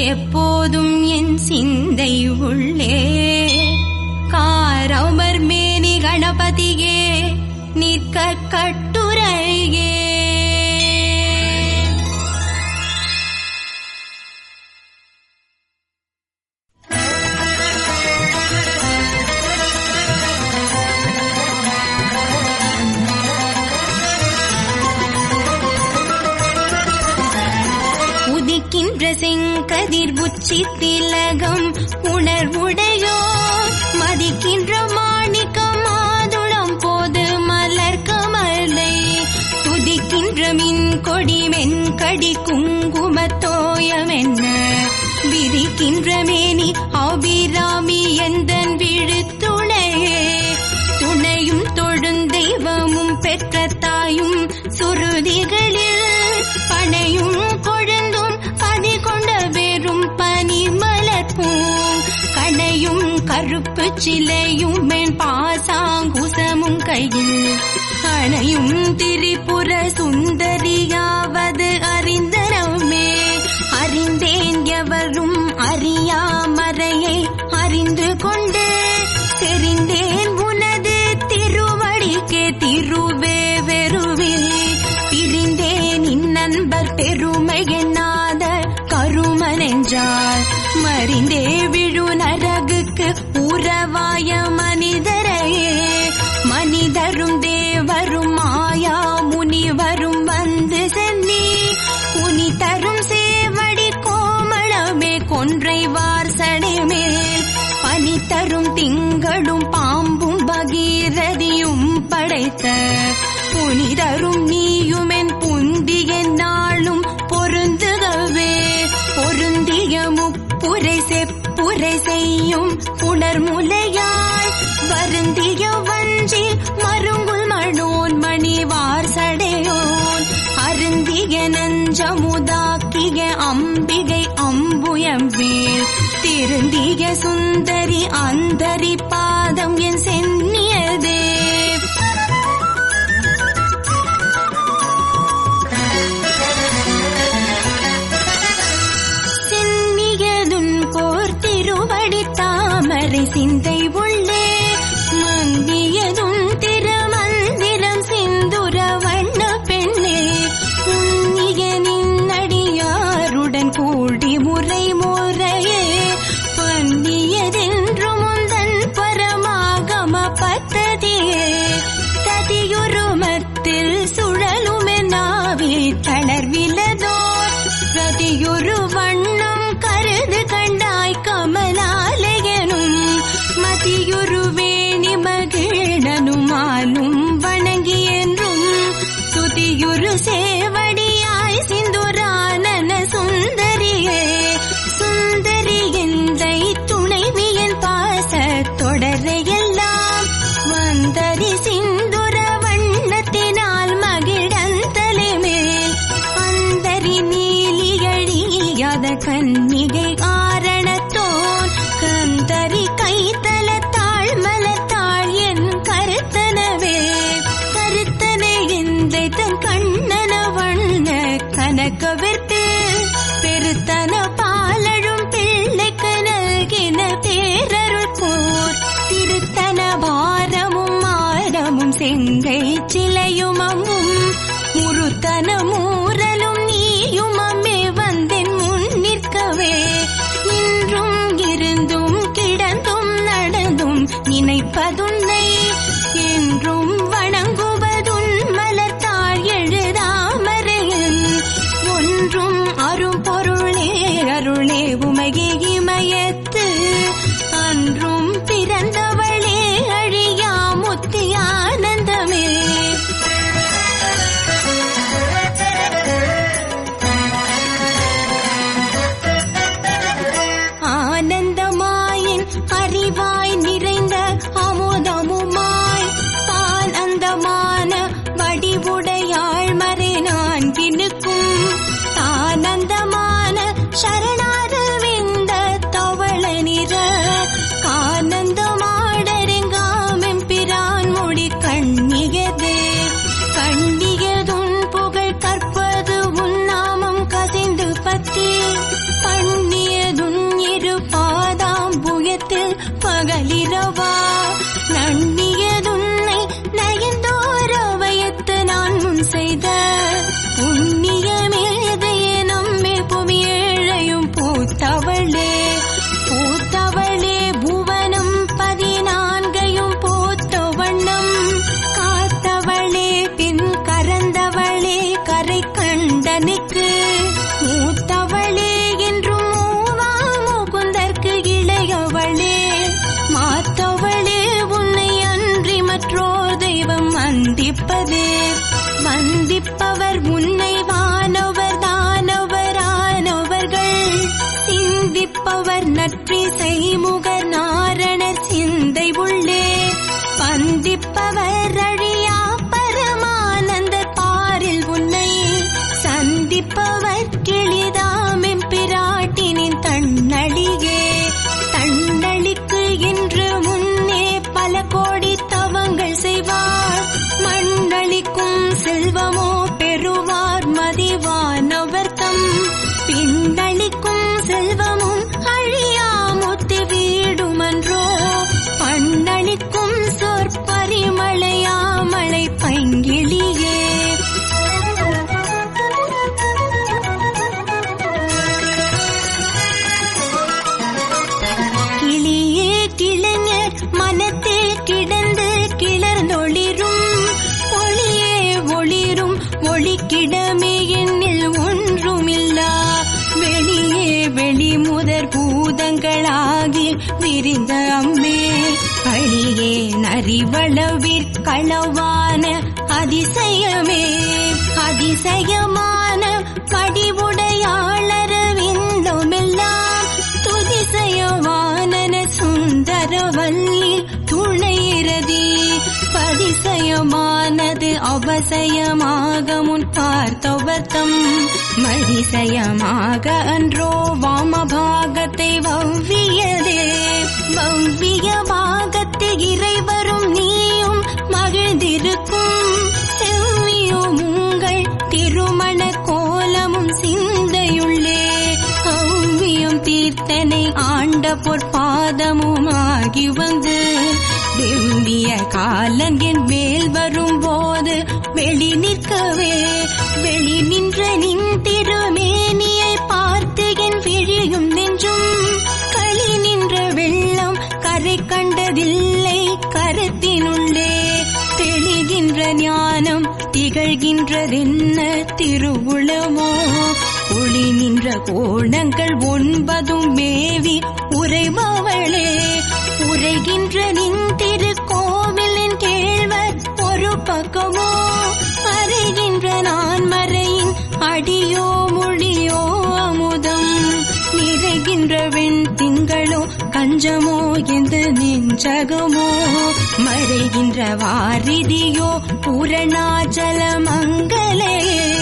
எப்போதும் என் சிந்தை உள்ளே காரமர் மேனி கணபதியே நிற்க கட்டுரையே உதிக்கின்ற செங்கதிர் உச்சி திலகம் உணர்வுடையோ மதிக்கின்ற மாணிக்கம் மாதுளம் போது மலர் கமலை துதிக்கின்ற மின் கொடி மென்கடி குங்குமத்தோயம் என்ன விதிக்கின்ற மேனி அபிராமி எந்தன் விழுத்துணையே துணையும் தொழுந்தெய்வமும் பெற்ற தாயும் சுருதிகளில் பனையும் கொழுந்தும் பதி கொண்ட வெறும் பனி மலர்ப்பூம் கடையும் கருப்பு சிலையும் மென் பாசாங்குசமும் கையில் அணையும் திரிபுர சுந்தரியாவது அறிந்தனமே அறிந்தேன் எவரும் அறியாமறையை அறிந்து கொண்டு தெரிந்தேன் உனது திருவடிக்கே திருவே வெறுவில் பிரிந்தேன் இந்நண்பர் பெருமை எண்ணாத கருமனென்றால் மறிந்தே விழு நரகுக்கு உறவாய மனிதரையே மனிதரும் தேவரும் மாயா முனிவரும் வந்து சென்னி புனி தரும் சேவடி கோமளமே கொன்றைவார் சடைமேல் பனி தரும் திங்களும் பாம்பும் பகீரதியும் படைத்த புனிதரும் நீயுமென் புந்திய நாளும் பொருந்துகவே பொருந்திய முப்புரை செப்புரை செய்யும் புணர்முலையாய் வருந்திய வஞ்சி மருங்குல் மணோன் மணிவார் சடையோன் அருந்திய நஞ்சமுதாக்கிய அம்பிகை அம்புயம்பீர் திருந்திய சுந்தரி அந்தரி பாதம் என் சென்னியதே சென்னியதுன் போர் திருவடி தாமரை சிந்தை உள்ளே மங்கியதும் திருமந்திரம் சிந்துர வண்ண பெண்ணே உன்னிய நின்னடியாருடன் கூடி முறை முறையே பண்ணியதென்று முந்தன் பரமாகம பத்ததியே ததியுருமத்தில் சுழலுமெனாவி தளர்விலதோர் ரதியொரு வண்ணம் கருது கண்டாய் கமலாலயனும் மதியொரு வேணி மகிழனுமாலும் வணங்கி என்றும் துதியுரு சேவடியாய் சிந்துரானன சுந்தரியே சுந்தரி எந்தை துணைவியன் பாச தொடரையெல்லாம் வந்தரி சிந்துர வண்ணத்தினால் மகிழந்தலை மேல் அந்தரி நீலியழியாத கன்னிகை காரணத்தோன் கந்தரி கைத்தல தாழ்மலத்தாள் என் கருத்தனவே கருத்தனை எந்தை தன் கண்ணன வண்ண கனகவிற்கு பெருத்தன பாலழும் பிள்ளைக்கு நல்கின பேரருள் போர் திருத்தன பாரமும் மாரமும் செங்கை சிலையும் அம்மும் முருத்தன மூரலும் நீயும் அம்மே வந்தென் முன் நிற்கவே நின்றும் இருந்தும் கிடந்தும் நடந்தும் நினைப்பதுன்னை என்றும் வணங்குவதுன் மலர்த்தாள் எழுதாமறையன் ஒன்றும் அரும் பொருளே அருளே உமையே இமயத்து அன்றும் பிறந்தவளே அழியா முத்தி ஆனந்தமே ஆனந்தமாயின் அறிவாய் நிறைந்த அமுதமுமாய் பால் அந்த நன்னியதுன்னை நயந்தோர வயத்து நான் முன் செய்த புண்ணியமேதையே நம்மே புவியேழையும் பூத்தவளே பூத்தவளே புவனம் பதினான்கையும் போத்த வண்ணம் காத்தவளே பின் கரந்தவளே கரை கண்டனுக்கு மூத்தவளே என்றும் மூவா முகுந்தற்கு இளையவளே மாத்தவளே உன்னை அன்றி மற்றோர் தெய்வம் வந்திப்பதே வந்திப்பவர் உன்னை வானவர் தானவரானவர்கள் சிந்திப்பவர் நற்றி செய்முகர் நாரணர் சிந்தை உள்ளே பந்திப்பவர் அழியா பரமானந்த பாரில் உன்னை சந்திப்பவர் கிளிதாமெம் பிராட்டினின் தன்னழியே தன்னழிக்கு இன்று முன்னே பல கோடி தவங்கள் செய்வார் மண்ணளிக்கும் செல்வமோ பெறுவார் மதிவானவர்த்தம் பின்னளிக்கும் செல்வமும் அழியாமுத்தி வீடுமன்றோ பண்ணளிக்கும் சொற்பரிமளையாமலை பைங்கிளியே கிளியே கிளைஞர் மனத்தே கிடந்து கிளர்ந்தொளிரும் ஒளியே ஒளிரும் ஒளிக்கிடமே என்னில் ஒன்றுமில்லா வெளியே வெளிமுதற் பூதங்களாகி விரிந்த அம்மே அழியே நரிவளவிற்களவான அதிசயமே அதிசயமான படிவுடையாளரவிந்தமெல்லாம் துதிசயவானன சுந்தரவல்லி துணையிறதி பதிசயமானது அவசயமாக முன் பார்த்தவர்த்தம் மதிசயமாக அன்றோ வாமபாகத்தை வவ்வியதே வவ்விய பாகத்தை இறைவரும் நீயும் மகிழ்ந்திருக்கும் செவ்வியும் உங்கள் திருமண கோலமும் சிந்தையுள்ளே கவ்வியம் தீர்த்தனை ஆண்ட பொற்பாதமுமாகி வந்து வெம்பிய காலன் என் மேல் வரும்போது வெளி நிற்கவே வெளி நின்ற நின் திருமேனியை பார்த்து என் விழியும் நெஞ்சும் களி நின்ற வெள்ளம் கரை கண்டதில்லை கருத்தினுள்ளே தெளிகின்ற ஞானம் திகழ்கின்றதென்ன திருவுளமோ ஒளி நின்ற கோணங்கள் ஒன்பதும் மேவி உரைபவளே உரைகின்ற நின் திருக்கோவிலின் கேழ்வர் ஒரு பக்கமோ அறைகின்ற நான் மறையின் அடியோ மொழியோ அமுதம் நிறைகின்ற வெண் திங்களோ கஞ்சமோ எந்த நெஞ்சகமோ மறைகின்ற வாரிதியோ பூரணாச்சல மங்களே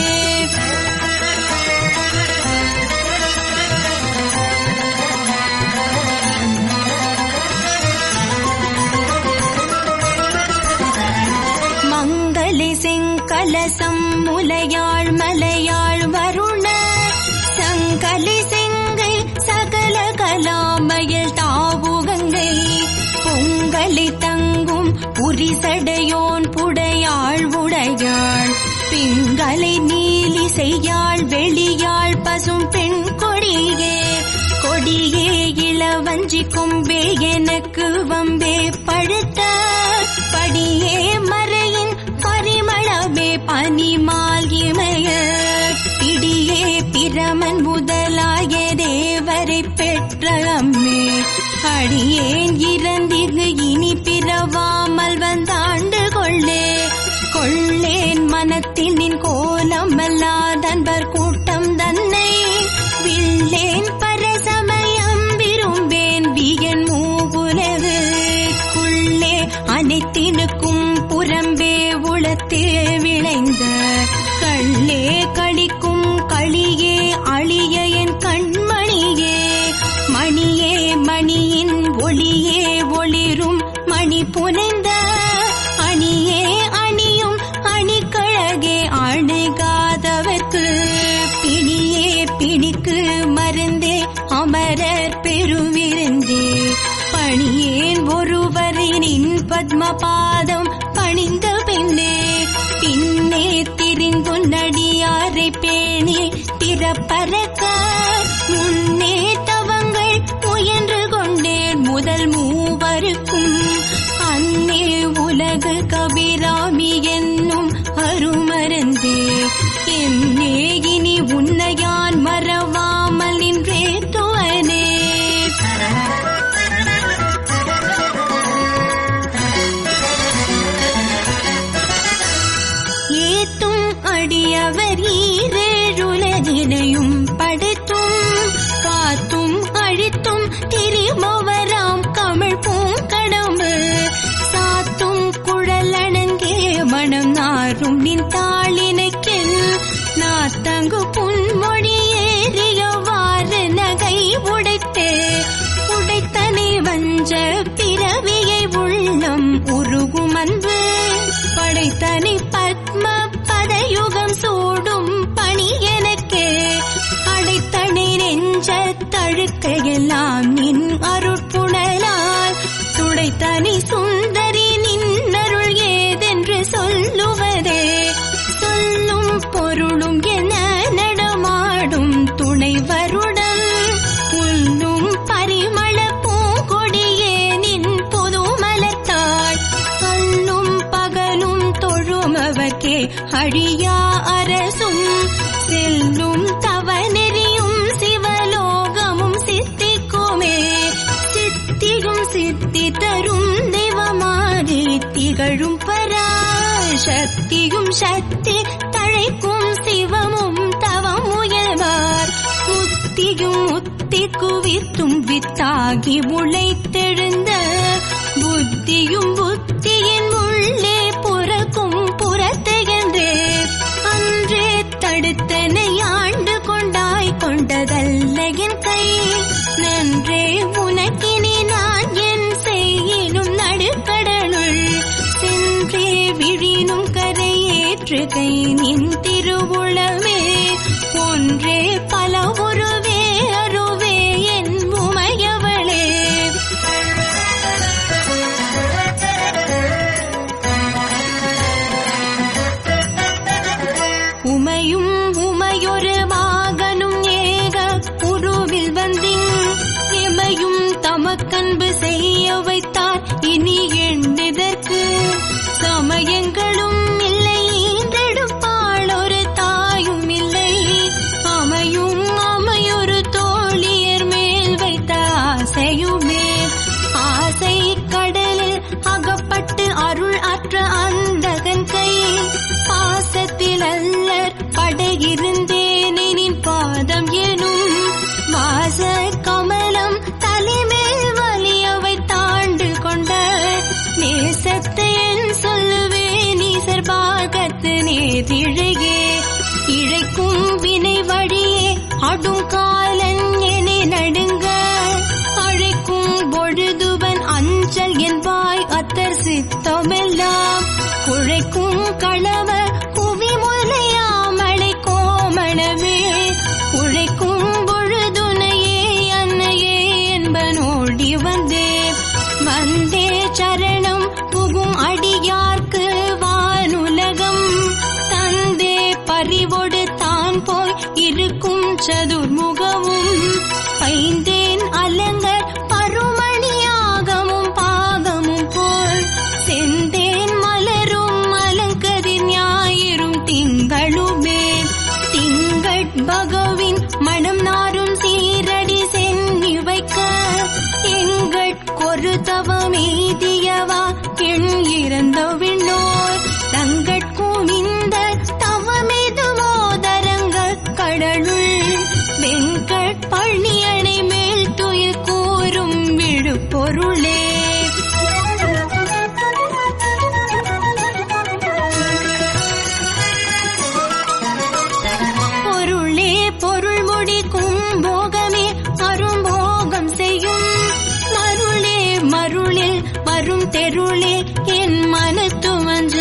மங்களி செங்கலசம் முலையாள் மலையாள் வருண சங்கலி செங்கை சகல கலாமயில் தாவுகங்கை பொங்கலி தங்கும் புரிசடையோன் புடையாள் உடையாள் பிங்கலை நீலி செய்யாள் வெளியாள் பசும் பெண் கொடியே கொடியே இளவஞ்சி கொம்பே எனக்கு வம்பே பழுத்த படியே மறையின் பரிமளமே பனிமால் இமய பிடியே பிரமன் முதலாய தேவரை பெற்ற அம்மே அடியேன் இறந்திகு இனி பிறவாமல் வந்தாண்டு கொள்ளே கொள்ளேன் மனத்தில் நின் கோலம் அல்லாதன்பர் கூட்டம் தன்னை வில்லேன் பரசமயம் விரும்பேன் வியன் மூவுலகு குள்ளே அனைத்தினுக்கும் புறம்பே உளத்தே விளைந்த கள்ளே கழிக்கும் களியே அழிய என் கண்மணியே மணியே மணியின் ஒளியே ஒளிரும் மணி புனைந்த அணியே அணியும் அணிக்கழகே அணுகாதவர்க்கு பிணியே பிணிக்கு மருந்தே அமரர் பெருவிருந்தே பணியேன் ஒருவரின் பத்மபாதம் பணிந்த பெண்ணே பின்னே திரிந்துன்னடியாரை பேணி திறப்பறக்க முன்னே தவங்கள் முயன்று கொண்டேன் முதல் மூவருக்கும் அன்னே உலகு கபிராமி என்னும் அருமருந்தே என்னே இனி உன்னையான் மறவாமல் நின்றே துவனே ஏத்தும் அடியவர் ஈரேழுலகினையும் படைத்தும் காத்தும் அழித்தும் திரிபவராம் கமிழ் பூங்கடம்பு சாத்தும் குழலணங்கே மனம் நாரும் நின் தாளினைக்கென் நாத்தங்கு புன்மொழி ஏறியவாறு நகை உடைத்தே உடைத்தனை வஞ்ச பிறவியை உள்ளம் உருகும் அன்பு படைத்தனை பத்ம பதயுகம் சூடும் பணி எனக்கே அடைத்தனை நெஞ்ச தழுக்கையெல்லாம் நின் அருட்புணலால் துடைத்தனை சுந்தரி நின்னருள் ஏதென்று சொல்லுவதே சொல்லும் பொருளும் என நடமாடும் துணைவருடன் உள்ளும் பரிமள பூங்கொடியே நின் புது மலத்தாள் கண்ணும் பகலும் தொழுமவர்க்கே அழியா அரசும் செல்லும் தவநெறியும் சிவலோகமும் சித்திக்குமே சித்தியும் சித்தி தரும் தெய்வமாறி திகழும் பராசக்தியும் சக்தி தழைக்கும் சிவமும் தவம் முயல்வார் முத்தியும் முத்தி குவித்தும் வித்தாகி முளைத்தெழுந்த புத்தியும் புத்தியின் உள்ளே புறக்கும் புறத்தெகன்றே அன்றே தடுத்தனை ஆண்டு கொண்டாய் கொண்டதல்ல என் கை நன்றே உனக்கினி நான் என் செய்யினும் நடுக்கடலுள் சென்றே விழினும் கரையேற்றுகை நின் திருவுளமே ஒன்றே பல உருவே அருவே என் உமையவளே உமையும் உமையொரு மாகனும் ஏக உருவில் வந்தின் எமையும் தமக்கன்பு செய்ய வைத்தார் இனி எண்ணெதற்கு சமயங்களும் இல்லை ஈன்றெடுப்பாள் ஒரு தாயும் இல்லை அமையும் அமையொரு தோழியர் மேல் வைத்த ஆசையுமே ஆசை கடலில் அகப்பட்டு அருள் அற்ற அந்தகன் கை பாசத்தில் அல்லர் படையிருந்தேனே நின் பாதம் எனும் வாச கமலம் தலைமேல் வலியவை தாண்டு கொண்ட நேசத்தை என் சொல்லுவேன் ஈசர் பாகத்து நேரிழையே இழைக்கும் வினை வழியே அடும் காலன் என நடுங்க அழைக்கும் பொழுதுவன் அஞ்சல் என்பாய் அத்தர் சித்தமெல்லாம் குழைக்கும் களவ குவி முலையாமலை கோமளமே உழைக்கும் பொழுதுனையே அன்னையே என்பனோடி வந்தே வந்தே சரணம் புகும் அடியார்க்கு வானுலகம் தந்தே பறிவொடு தான் போய் இருக்கும் சதுர்முகமும் ஐந்தேன் அலங்கர் பருமணியாகமும் பாகமும் போல் செந்தேன் மலரும் அலங்கரின் ஞாயிறும் திங்களுமே திங்கட் பகவின் மனம் நாரும் சீரடி சென்னி வைக்க எங்கட்கொரு தவமேதியவா எண் இறந்த விண்ணோர் தங்கட்கும் இந்த தவமெதுவோ தரங்க கடலுள் வெங்கட் பழனியணை மேல் துயில் கூறும் விழுப்பொருளே பொருளே பொருள் முடிக்கும் போகமே அரும்போகம் செய்யும் மருளே மருளில் வரும் தெருளே என் மனத்து மஞ்ச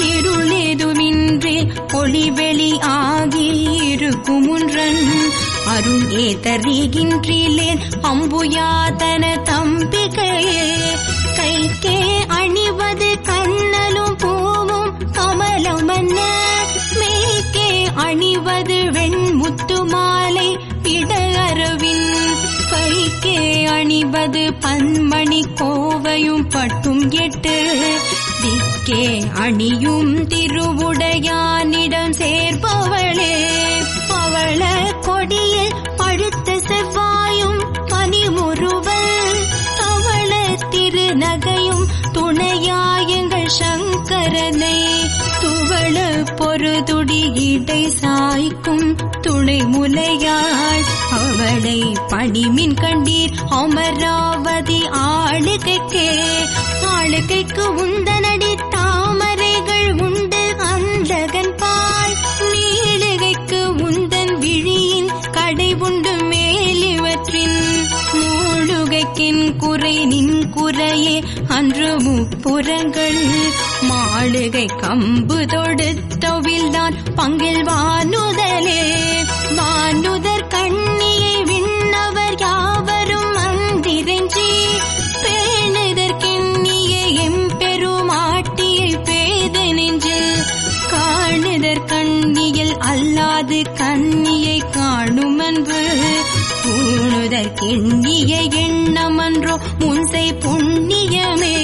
இருளேதுமின்றி ஒளி வெளி ஆகி இருக்கும் ஒன்றன் அருள் ஏதறிகின்றிலேன் அம்புயாதன தம்பிகையே கைக்கே அணிவது கண்ணலும் பூவும் கமலமன்ன மேய்க்கே அணிவது வெண்முத்து மாலை பிடரவின் கைக்கே அணிவது பன்மணி கோவையும் பட்டும் எட்டு திக்கே அணியும் திருவுடையானிடம் சேர்ப்பவளே பவள கொடியில் பழுத்த செவ்வாயும் பனிமுறுவல் தவள திருநகையும் துணையாயங்கள் சங்கரனை துவள பொறுதுடி இடை சாய்க்கும் துணை முலையாள் அவளை பணிமின் கண்டீர் அமராவதி ஆளுகைக்கே ஆளுகைக்கு உந்தனடி தாமரைகள் உண்டு அந்தகன் பால் நீளுகைக்கு உந்தன் விழியின் கடை உண்டு மேலிவற்றின் மூழுகைக்கின் குறை நின் குறையே அன்று முப்புறங்கள் மாளுகை கம்பு தொடுத்தொவில்தான் பங்கில் வானுதலே வானுதர் கண்ணியை விண்ணவர் யாவரும் அந்திரஞ்சி பேணுதற்கெண்ணிய எம்பெருமாட்டியை பேத நெஞ்சில் காணுதற் கண்ணியில் அல்லாது கண்ணியை காணும் அன்பு பூணுதற்கெண்ணிய எண்ணமன்றோ முன்சை புண்ணியமே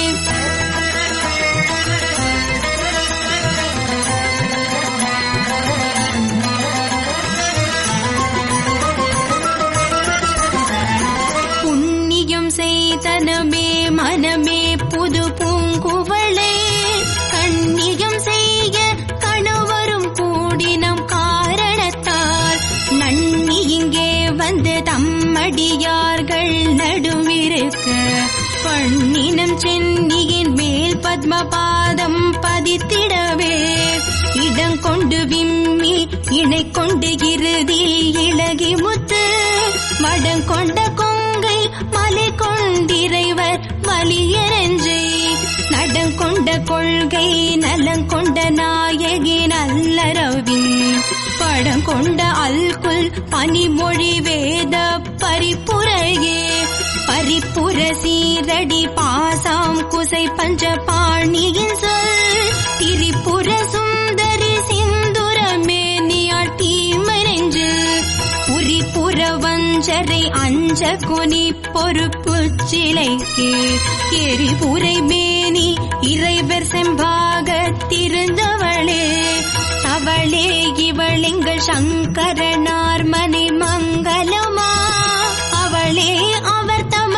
புண்ணியம் செய்தனமே மனமே புது பூங்குவளே கண்ணியம் செய்ய கணவரும் கூடினம் காரணத்தால் நன்னி இங்கே வந்து தம்மடியார்கள் நடுவிருக்க பண்ணினம் சென்னியின் மேல் பத்மபாதம் பதித்திடவே இடம் கொண்டு விம்மி இணை கொண்டு இறுதி இளகி முத்து மடம் கொண்ட கொங்கை மலை கொண்டிறைவர் வலியரஞ்சை நடம் கொண்ட கொள்கை நலம் கொண்ட நாயகி நல்லரவின் படம் கொண்ட அல்குல் பனிமொழி வேத பரிப்புரையே பரிப்புர சீரடி பாசாம் குசை பஞ்ச பாணியின் சொல் திரிபுர சுந்தரி சிந்துர மேனியாள் தீமை நெஞ்சு புரிபுர வஞ்சரை அஞ்ச குனி பொறுப்பு சிலைக்கு எரிபுரை மேனி இறைவர் செம்பாக திருந்தவளே அவளே இவளெங்கள் சங்கரனார் மனை மங்களமா அவளே அவர் தம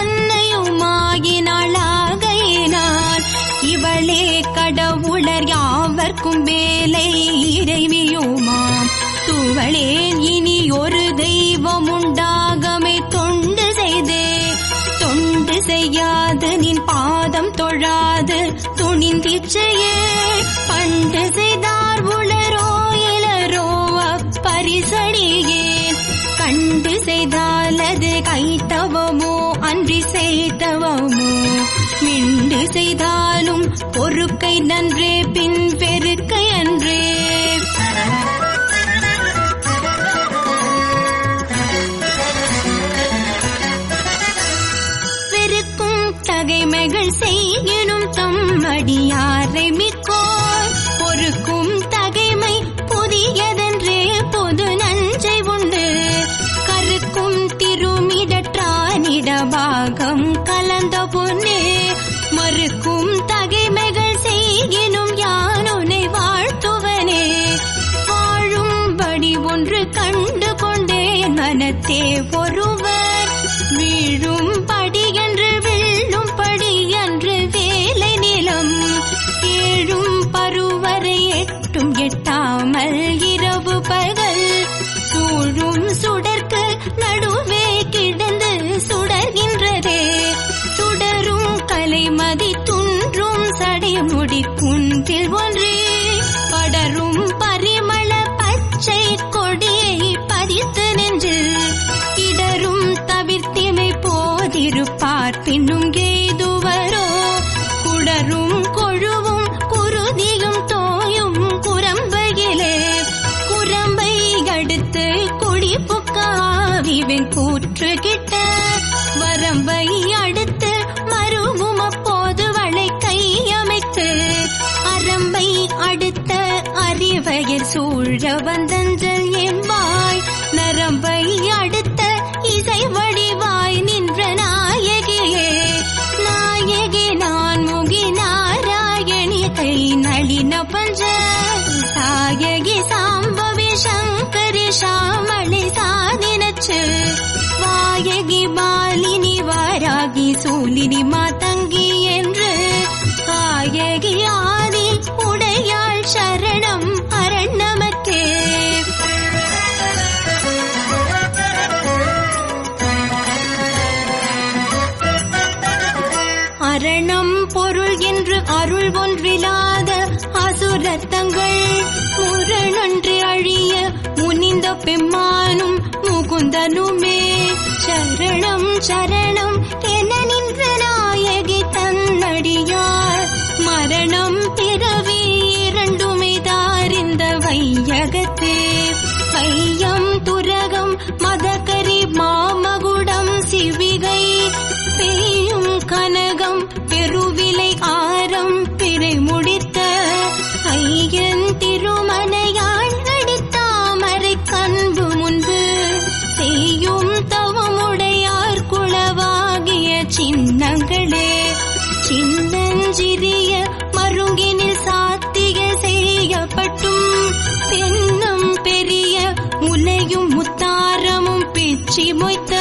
கண்ணையுமாயினாளாகையினார் இவளே கடவுளர் யாவர்க்கும் வேலை இறைவியுமாம் துவளேன் இனி ஒரு தெய்வம் உண்டாகமை தொண்டு செய்தே தொண்டு செய்யாது நின் பாதம் தொழாது துணிந்திச்சையே பண்டு செய்தார் உளரோ இளரோ அப்பரிசடியே கண்டு செய்தால் அது கைத்தவமோ அன்றி செய்தவமோ மிண்டு செய்தாலும் பொறுக்கை நன்றே பின் பெருக்கை அன்றே வெறுக்கும் தகைமைகள் செய்யணும் தம்மடியாரை மிக்கோர் பொறுக்கும் தகைமை புதியதென்றே பொது நஞ்சை உண்டு கருக்கும் திருமிடற்றானிட பாகம் கலந்த பொன்னே மறுக்கும் தகைமைகள் செய்யினும் யானுனை வாழ்த்துவனே வாழும்படி ஒன்று கண்டு கொண்டேன் மனத்தே ஒருவர் வீழும் படி என்று வில்லும் படி என்று வேலை நிலம் ஏழும் பருவரை எட்டும் எட்டாமல் இரவு பகல் சூழும் சுடர்க்கு நடுவே கிடந்து சுடர்கின்றதே சுடரும் கலைமதி துன்றும் சடைமுடி குன்றில் ஒன்றே படரும் பரிமள பச்சை கொடியை பதித்து நெஞ்சில் இடரும் தவிர்த்திமை போதிருப்பார் பின்னும் ஏதுவரோ குடரும் கொழுவும் குருதியும் தோயும் குரம்பையிலே குரம்பை அடுத்து குடிப்பு சூழ வந்தஞ்சல் எம்பாய் நரம்பை அடுத்த இசை வடிவாய் நின்ற நாயகியே நாயகி நான் முகி நாராயணி கை நளின பஞ்ச சாயகி சாம்பவி சங்கரி சாமளி சாதினச்சு வாயகி பாலினி வாராகி சூலினி மாதங்கி என்று காயகி ஆதி உடையாள் சரணம் அரண் நமக்கே அரணம் பொருள் என்று அருள் ஒன்றில்லாத அசுரத்தங்கள் முரணொன்று அழிய முனிந்த பெம்மானும் முகுந்தனுமே சரணம் சரணம் என நின்ற நாயகி தன்னடியார் மரணம் பிறவி இரண்டுமே தாரிந்த வையகத்தே வையம் துரகம் மதகரி மாமகுடம் சிவிகை பெய்யும் கனகம் பெருவிலை ஆரம் பிறை முடித்த ஐயன் திருமனையாள் நடித்தாமரை கண்பு முன்பு செய்யும் தவமுடையார் குளவாகிய சின்னங்களே சின்னஞ்சிறிய மருங்கினில் சாத்திய செய்யப்பட்டும் பெண்ணும் பெரிய முலையும் முத்தாரமும் பிச்சி மொய்த்த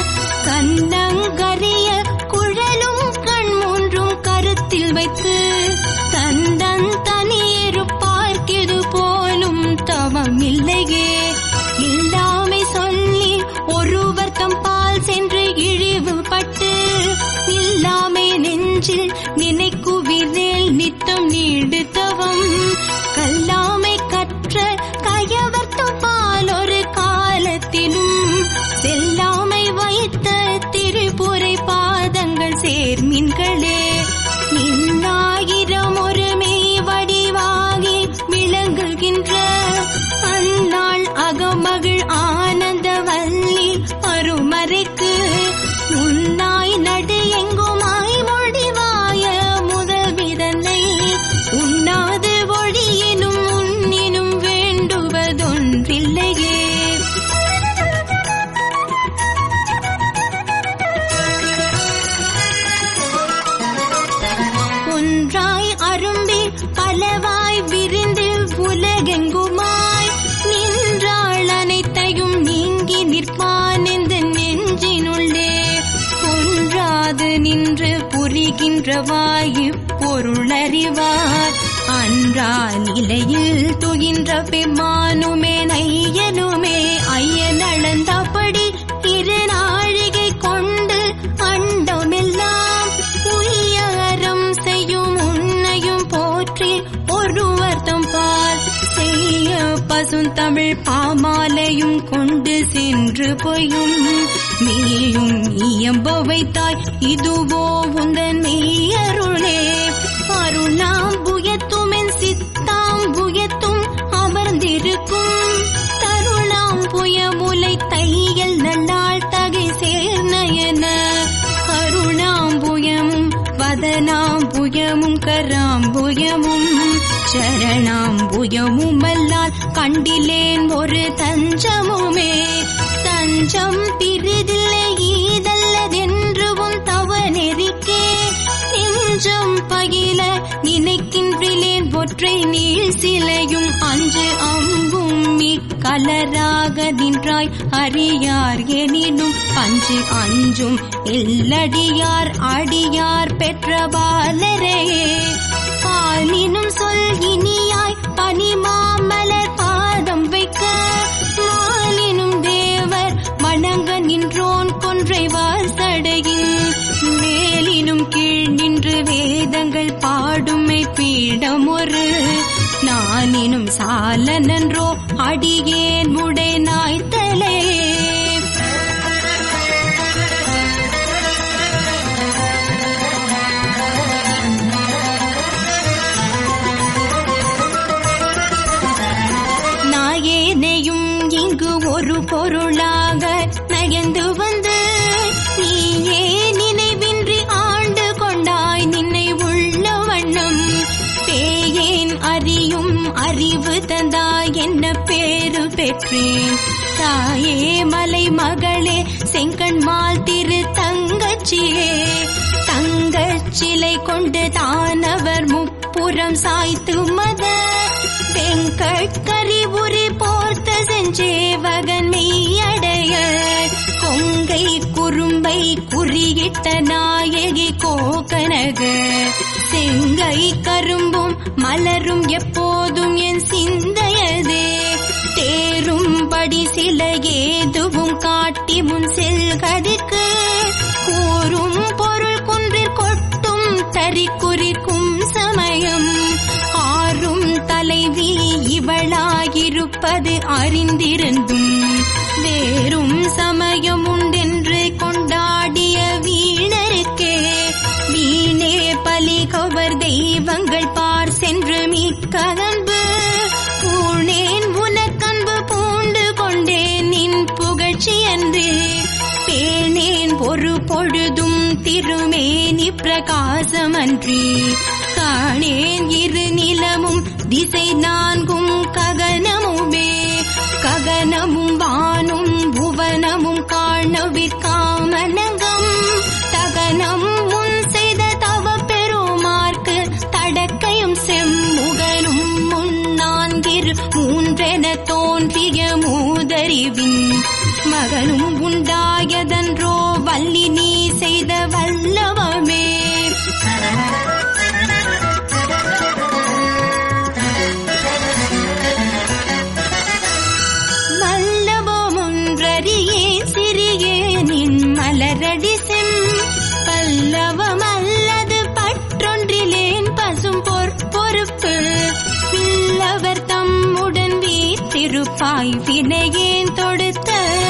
கண்ணங்கரிய குழலும் கண் மூன்றும் கருத்தில் வைத்து தந்தன் தனியிருப்பார்க்கிது போலும் தவம் இல்லையே இல்லாமை சொல்லி ஒருவர் தம் பால் சென்று இழிவுபட்டு இல்லாமை நெஞ்சில் நினைக்குவிரேல் நித்தம் நீடுத்தவம் கல்லாமை கற்ற கயவர்த்தம் பால் ஒரு காலத்திலும் செல்லாமை வைத்த திரிபுரை பாதங்கள் சேர்மின்களே நின்னாயிரம் ஒரு மெய் வடிவாகி விளங்குகின்ற அந்நாள் அகமகிழ் ஆனந்த வல்லி அருமறைக்கு உன்னாய் நடு எங்குமாய் முடிவாய முதவிதனை உண்ணாது ஒழியினும் உன்னினும் வேண்டுவதொன்றில்லையே ஒன்றாய் அரும்பி பலவாய் விரிந்து உலகெங்குமாய் நின்றாள் அனைத்தையும் நீங்கி நிற்பான் இந்த நெஞ்சினுள்ளே ஒன்றாது நின்று புரிகின்ற வாயு பொருளறிவார் அன்றா நிலையில் துயின்ற பெம்மானுமே நையனுமே ஐயன் அளந்தபடி இரு நாழிகை கொண்டு அண்டமெல்லாம் உய்யறம் செய்யும் உன்னையும் போற்றி ஒருவர்த்தம் பால் செய்ய பசுந்தமிழ் பாமாலையும் கொண்டு சென்று பொய்யும் நீயும் இயம்ப வைத்தாய் இதுவோ உந்தன் மெய்யருளே அருணாம் புயத்துமென் சித்தாம் புயத்தும் அமர்ந்திருக்கும் தருணாம் புயமுலை தையல் நல்லாள் தகை சேர்நயன கருணாம்புயமும் வதனாம்புயமும் கராம்புயமும் சரணாம்புயமும் அல்லால் கண்டிலேன் ஒரு தஞ்சமுமே தஞ்சம் பிரிதில்லை ஈதல்லதென்றுவும் தவ நெறிக்கே நெஞ்சம் பகில நினைக்கின்றிலேன் ஒற்றை நீள் சிலையும் அஞ்சு அம்பும் கலராக நின்றாய் அறியார் எனினும் அஞ்சு அஞ்சும் இல்லடியார் அடியார் பெற்ற பாலரே பாலினும் சொல் இனியாய் பனிமாமலர் பாதம் வைக்க மாலினும் தேவர் மணங்க நின்றோன் கொன்றை வாசடையின் மேலினும் கீழ் நின்று வேதங்கள் பாடுமை பீடம் ஒரு நானினும் சால நன்றோ அடியேன் உடை நாய்த்தலே நாயேனையும் இங்கு ஒரு பொருளாக நயந்து வந்து நீயே நினைவின்றி ஆண்டு கொண்டாய் நின்னை உள்ள வண்ணம் பேயேன் அறியும் அறிவு தந்தாய் என்ன பெற்றேன் தாயே மலை மகளே செங்கண்மால் திரு தங்கச்சியே தங்கச் சிலை கொண்டு தானவர் முப்புறம் சாய்த்து மத வெங்கட்கரி உரி போர்த்த செஞ்சேவகன் மெய்யடைய கொங்கை குறும்பை குறியிட்ட நாயகி கோகனக செங்கை கரும்பும் மலரும் எப்போதும் என் சிந்தையதே தேரும்படி சில ஏதுவும் காட்டி முன் செல்கதிக்கு கூறும் பொருள் குன்றில் கொட்டும் தறி குறிக்கும் சமயம் ஆறும் தலைவி இவளாயிருப்பது அறிந்திருந்தும் வேறும் சமயம் உண்டென்று கொண்டாடிய வீணருக்கே வீணே பலி கவர் தெய்வங்கள் பார் சென்று மிக்க அன்பு பூணேன் உனக்கன்பு பூண்டு கொண்டேன் நின் புகழ்ச்சி என்று பேணேன் ஒரு பொழுதும் திருமேனி பிரகாசமன்றி காணேன் இரு நிலமும் திசை நான்கும் ககனமுமே ககனமும் வானும் புவனமும் காணவிற்காமனகம் தகனம் முன் செய்த தவ பெருமார்க்கு தடக்கையும் செம்முகனும் முன்னான்கிரு மூன்றென தோன்றிய மூதறிவின் மகனும் உண்டாயதன்றோ வள்ளி நீ செய்த வல்லவமே வல்லவமொன்றறியே சிறியே நின் மலரடி செம் பல்லவமல்லது பற்றொன்றிலேன் பசும் பொற்பொறுப்பு பில்லவர் தம்முடன் வீற்றிருப்பாய் வினையேன் தொடுத்த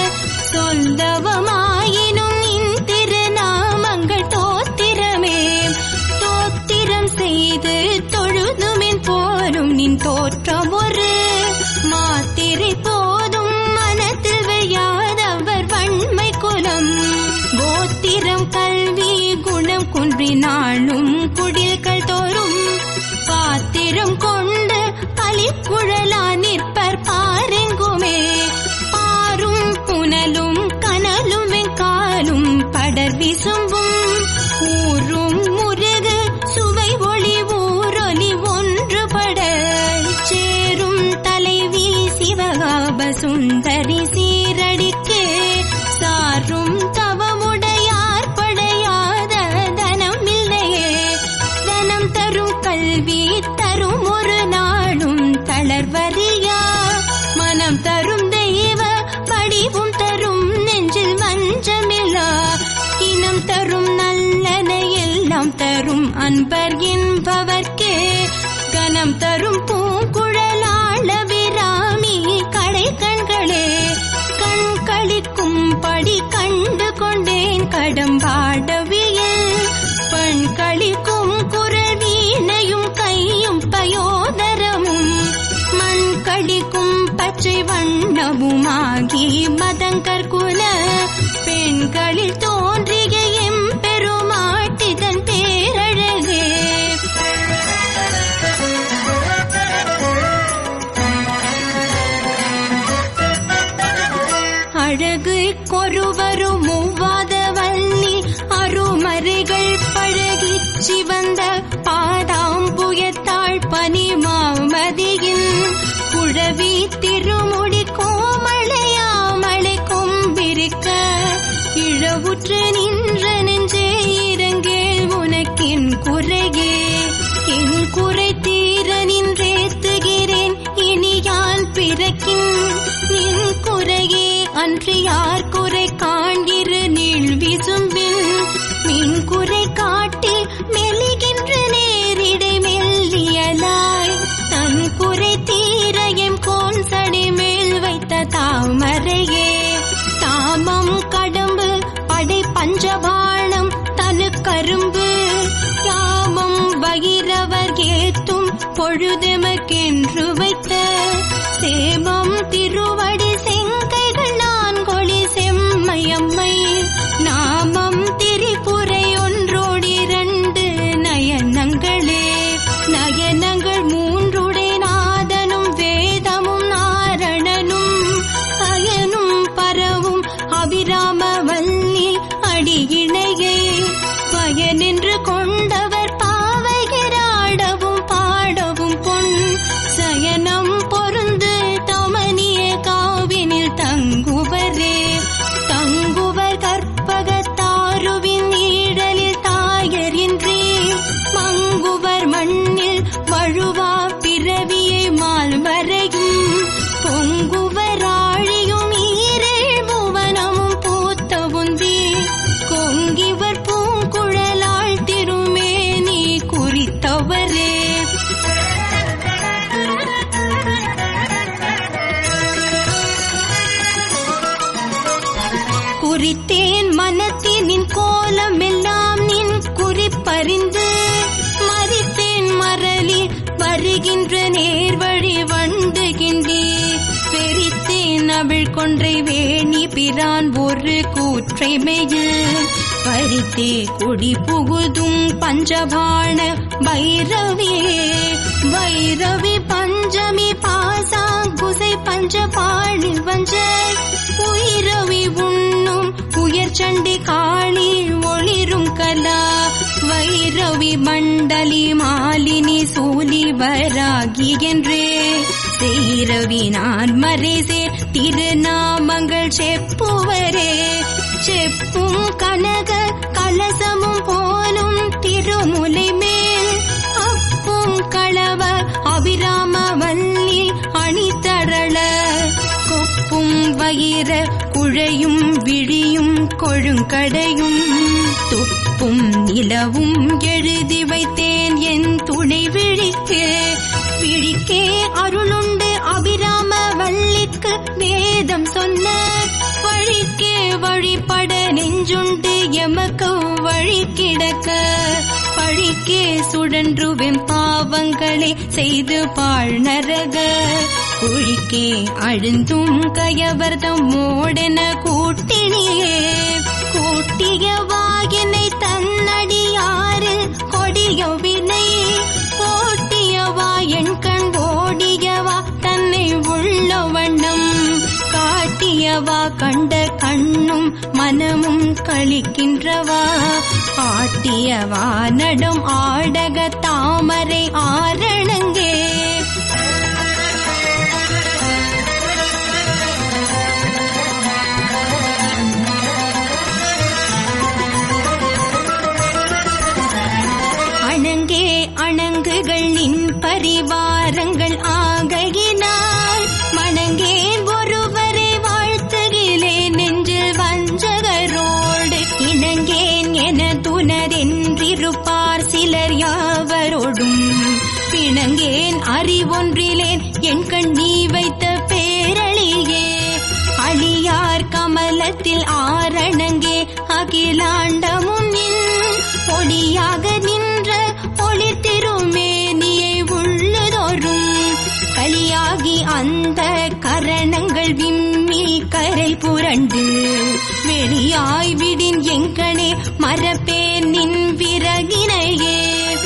சொல்லவமாயினும் நின் திருநாமங்கள் தோத்திரமே தோத்திரம் செய்து தொழுதுமின் போரும் நின் தோற்றம் ஒரு மாத்திரை போதும் மனத்தில் வையாதவர் வன்மை குலம் கோத்திரம் கல்வி குணம் குன்றினாலும் குடில்கள் தோறும் பாத்திரம் கொண்டு பலிக்குழலா நிற்பர் பாரெங்குமே பாரும் புனலும் கனலும் வெங்காலும் படர் விசும்பும் ஊரும் முருகு சுவை ஒளி ஊரொலி ஒன்றுபட சேரும் தலைவி சிவகாப சுந்தரி சீரடிக்கே சாரும் தவமுடையார் படையாத தனம் இல்லையே தனம் தரும் கல்வி தரும் ஒரு நாளும் தளர்வறியா மனம் தரும் தெய்வ வடிவும் தரும் நெஞ்சில் வஞ்சமில்லா இனம் தரும் நல்லன எல்லாம் தரும் அன்பர் என்பவர்க்கே கனம் தரும் பூங்குழலாள விராமி கடை கண்களே கண் களிக்கும் படி கண்டு கொண்டேன் கடம்பாடவியல் பெண் களிக்கும் குரல் வீணையும் கையும் பயோதரமும் மண் களிக்கும் பச்சை வண்ணமுமாகி மதங்கற்குல பெண்களில் தோன்றிய எம் பெருமாட்டிதன் பேரழகே அழகு கொருவரும் மூவாத வள்ளி அருமறைகள் பழகிச் சிவந்த பாதாம்புயத்தாள் பனி மாமதியின் குழவி திருமுடி கோமளையாமலை கொம்பிருக்க இழவுற்று நின்ற நெஞ்சே இறங்கே உனக்கின் குறையே என் குறை தீர நின்றேத்துகிறேன் இனி யான் பிறக்கின் நின் குறையே அன்று யார் குறை காண்கிற நீள் விசும்பில் மின் குறை காட்டி மெலிகின்ற நேரிடை மெல்லியலாய் தன் குறை தீர எம் கோன் சடி மேல் வைத்த தாமரையே தாமம் கடம்பு படை பஞ்சபாணம் தனு கரும்பு யாமம் பகிரவர் ஏத்தும் பொழுதெமக்கென்று வைத்த சேமம் திருவடி செங்கைகள் நான்கொழி செம்மையம்மை நாமம் திரிபுரை ஒன்றோடிரண்டு நயனங்களே நயனங்கள் மூன்றுடை நாதனும் வேதமும் நாரணனும் வருகின்ற நேர்வழி வண்டுகின்றே பெரித்தேன் அவிழ் கொன்றை வேணி பிரான் ஒரு கூற்றை மெயில் பரித்தே குடி புகுதும் பஞ்சபாண பைரவி பைரவி பஞ்சமி பாசாங்குசை பஞ்சபாணி வஞ்ச உயிரவி உண்ணும் உயர் சண்டி காணி ஒளிரும் கலா வைரவி மண்டலி மாலினி சூலி வராகி என்றே செய்ரவி நான் மறைசே திருநாமங்கள் செப்புவரே செப்பும் கனக கலசமும் போலும் திருமுலை மேல் அப்பும் களவ அபிராம வல்லி அணிதரள கொப்பும் வயிற குழையும் விழியும் கொழுங்கடையும் துப்பும் நிலவும் எழுதி வைத்தேன் என் துணை விழிக்கே விழிக்கே அருளுண்டு அபிராம வல்லிக்கு வேதம் சொன்ன வழிக்கே வழிபட நெஞ்சுண்டு எமக்கு வழி கிடக்க பழிக்கே சுழன்றுவெம் பாவங்களே செய்து பாழ் நரக குழிக்கே அழுந்தும் கயவர்தம் மோடென கூட்டினியே கூட்டிய வாயினை தன்னடியாறு கொடியவினை போட்டியவா என் கண் ஓடியவா தன்னை உள்ள வண்ணம் காட்டியவா கண்ட கண்ணும் மனமும் கழிக்கின்றவா ஆட்டியவா நடம் ஆடக தாமரை ஆரணங்கே அணங்கே அணங்குகள் நின் பரிவாரங்கள் ஆகையினால் மணங்கேன் ஒருவரை வாழ்த்துகிலே நெஞ்சில் வஞ்சகரோடு இணங்கேன் என துணரென்றிருப்பார் சிலர் யாவரோடும் பிணங்கேன் அறிவொன்றிலேன் என் கண் நீ வைத்த பேரழியே அழியார் கமலத்தில் ஆரணங்கே அகிலாண்டமும் நின் ஒளியாக நின்ற ஒளி திருமேனியை உள்ளதோறும் கலியாகி அந்த கரணங்கள் விம்மி கரை புரண்டு வெளியாய் விடின் எங்கனே மரப்பேன் நின் விறகினையே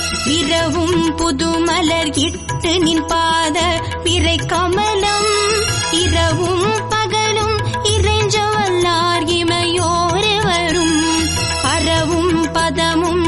இரவும் புதுமலர் இட்டு நின் பாத பிறை கமலம் இரவும் பகலும் இறைஞ்சவல்லார் இமையோரே வரும் பரவும் பதமும்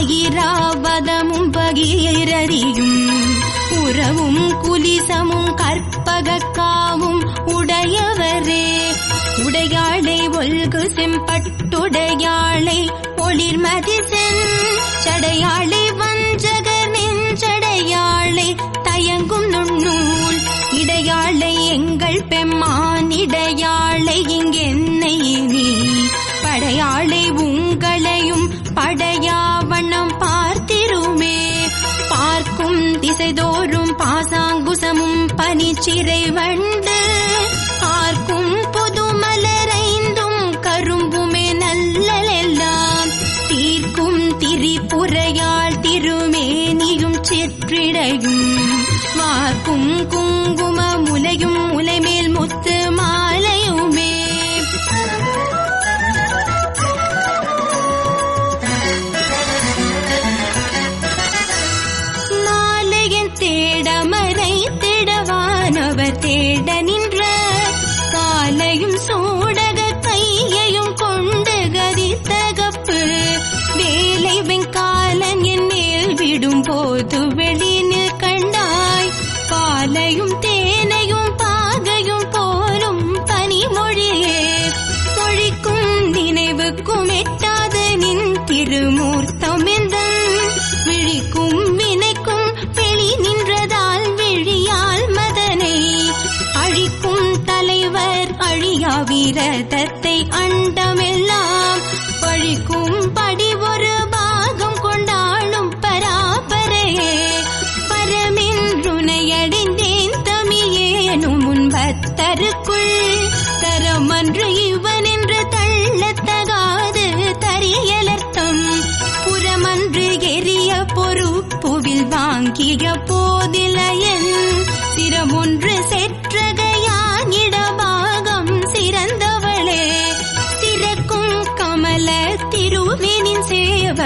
அயிராபதமும் பகீரறியும் உறவும் குலிசமும் கற்பகக்காவும் உடையவரே உடையாளை ஒல்கு செம்பட்டுடையாளை ஒளிர்மதி சென் சடையாளை வஞ்சக நெஞ்சடையாளை தயங்கும் நுண்ணூல் இடையாளை எங்கள் பெம்மான் இடையாளை இங்கென்னை நீ படையாளை உங்களையும் படையாவண்ணம் பார்த்திருமே பார்க்கும் திசைதோறும் பாசாங்குசமும் பனிச்சிறை வண்டு பார்க்கும் புதுமலரைந்தும் கரும்புமே நல்லலெல்லாம் தீர்க்கும் திரிபுரையாள் திருமேனியும் சிற்றிடையும் வார்க்கும் குங்கும முலையும் முலைமேல் முத்து மாலையுமே மாலையன் தேடமரை திடவானவர் தேட நின்ற காலையும் சூடக கையையும் கொண்டு கதித்தகப்பு வேலை வெங்காலன் என் மேல் விடும் போது வெளினில் கண்டாய் பாலையும் தேனையும் பாகையும் போலும் பனிமொழியே மொழிக்கும் நினைவுக்கும் எட்டாத நின் திருமூர்த்தமெந்தன் விழிக்கும் வினைக்கும் வெளி நின்றதால் விழியால் மதனை அழிக்கும் தலைவர் அழியா வீரதத்தை அண்டமெல்லாம் பழிக்கும் படி ஒரு பாகம் கொண்டாளும் பராபரையே பரமென்றுனையடைந்தேன் தமியேனும் முன்பத்தருக்குள் தரமன்று இவன் என்று தள்ளத்தகாது தரியலர்த்தம் புறமன்று எரிய பொறுப்புவில் வாங்கிய போதிலைய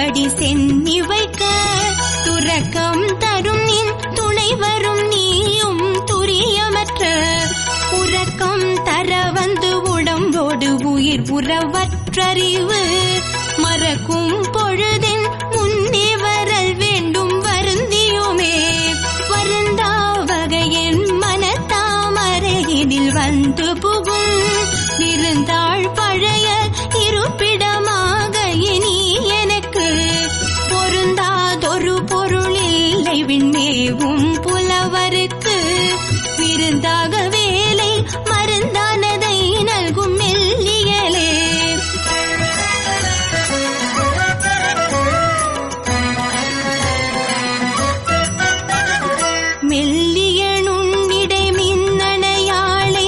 அடி சென்னி வைக்க துறக்கம் தரும் நின் துணை வரும் நீயும் துரியமற்ற உறக்கம் தர வந்து உடம்போடு உயிர் உறவற்றறிவு மறக்கும் பொழுதின் முன்னே வரல் வேண்டும் வருந்தியுமே வருந்தா வகையின் மனத்தாமரையினில் வந்து புகும் இருந்தாள் பழைய இருப்பிடமாக இனி எனக்கு பொருந்தாதொரு பொருள் இல்லை விண்மேவும் புலவருக்கு விருந்தாக வேலை மருந்தானதை நல்கும் மெல்லியலே மெல்லிய நுண்ணிடை மின்னணையாளை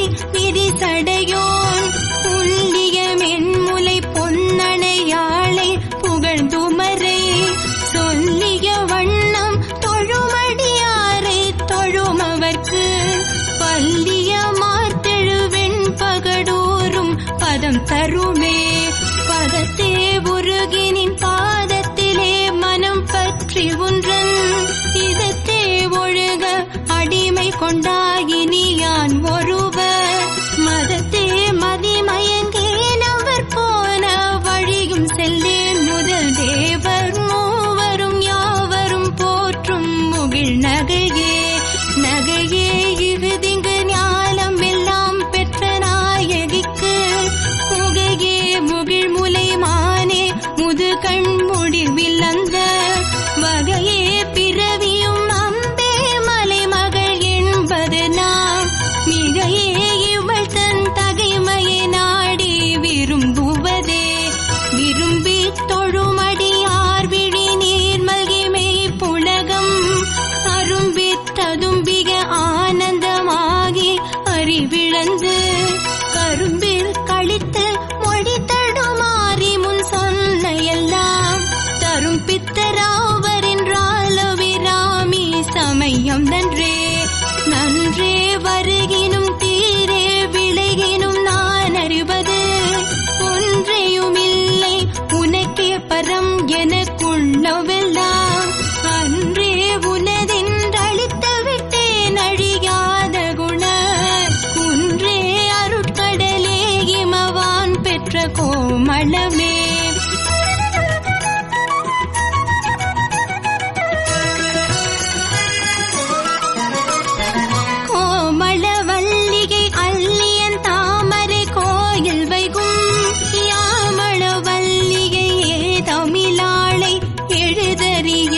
விரிசடையோன் புள்ளிய மென்முலை பொன்னணையாளை புகழ்ந்துமரை சொல்லிய வண்ணம் தொழுமடியாரை தொழுமவர்க்கு பல்லிய மார்த்தெழுவெண் பகடோறும் பதம் தருமே பதத்தே உருகினின் பாதத்திலே மனம் பற்றி ஒன்றன் இதத்தே ஒழுக அடிமை கொண்டாயினி யான் ஒருவர் மதத்தே மதிமயங்கேன் அவர் போன வழியும் செல்லேன் முதல் தேவர் மூவரும் யாவரும் போற்றும் முகிழ் நகையே நகையே இகுதிங்கு ஞானம் எல்லாம் பெற்ற நாயகிக்கு முகையே முகிழ் முலை மானே முது கண் முடிவில் அந்த வகையே பிறவியும் அம்பே மலை மகள் என்பது நாம் மிகையே இவள் தன் தகைமையை நாடி விரும்புவதே விரும்பி தொழுமடியார் விழி நீர் மல்கிமை புலகம் அரும்பி ததும்பிக ஆனந்தமாகி அறிவிழந்து கரும்பில் கழித்து மொழி தடுமாறி முன் சொன்ன எல்லாம் தரும் பித்தராவரென்றால் விராமி சமயம் நன்றே நன்றே வருகினும் தீரே விளைகினும் நான் அறிவது ஒன்றையும் இல்லை உனக்கே பரம் எனக்குள்ளவெல்லாம் அன்றே உனதென்றழித்து விட்டேன் அழியாத குண குன்றே அருட்கடலே இமவான் பெற்ற கோமளமே கோமள வல்லிகை அல்லியன் தாமரை கோயில் வைகும் யாமள வல்லிகையே தமிழாளை எழுதறிய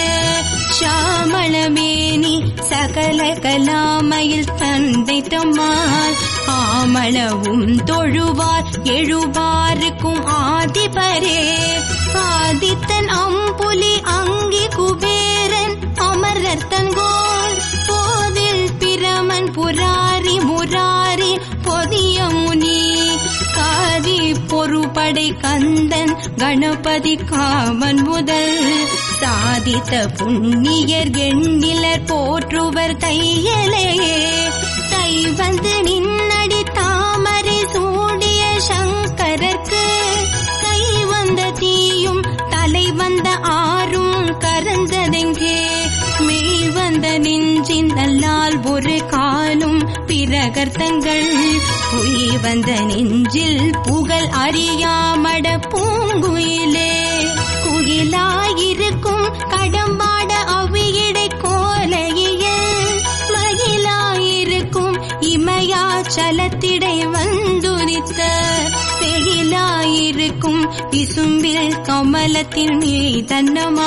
ஷாமளமேனி சகல கலாமையில் தந்தை தம்மால் ஆமளவும் தொழுவார் எழுவாருக்கும் ஆதிபரே ஆதித்தன் அம்புலி அங்கி குபேரன் அமரர் தங்கோல் போதில் பிரமன் புராரி முராரி பொதிய முனி காதி பொறுபடை கந்தன் கணபதி காமன் முதல் சாதித்த புண்ணியர் எண்ணிலர் போற்றுவர் தையலையே தை வந்து நின்னடி தாமரை சூடிய சங்கரர்க்கு கை வந்த தீயும் தலை வந்த ஆறும் கரந்ததெங்கே மெய் வந்த நெஞ்சின் நல்லால் ஒரு காலும் பிரகர்த்தங்கள் பொய் வந்த நெஞ்சில் புகழ் அறியாமட பூங்குயிலே குயிலாயிருக்கும் கடம்பாட அவியடை கோலையில் மகிழாயிருக்கும் இமயாச்சலத்திடை வந்துரித்த வெயிலாயிருக்கும் விசும்பில் கமலத்தின் மீதன்னமா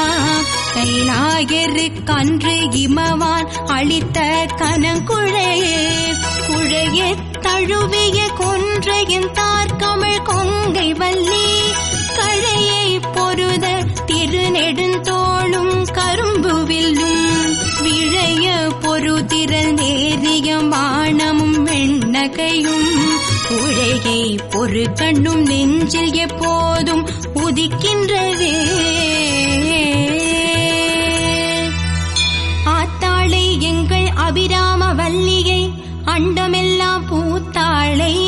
கைலாயருக்கு இமவான் அளித்த கனங்குழையே குழையே தழுவிய கொன்றையின் தார்கமிழ் கொங்கை வள்ளி கழையை பொருத திருநெடுந்தோளும் கரும்புவில்லும் விழைய பொருதிரல் நேரிய மானமும் வெண்ணகையும் உழையை பொறு கண்ணும் நெஞ்சில் எப்போதும் உதிக்கின்றதே ஆத்தாளை எங்கள் அபிராம வல்லியை அண்டமெல்லாம் பூத்தாளை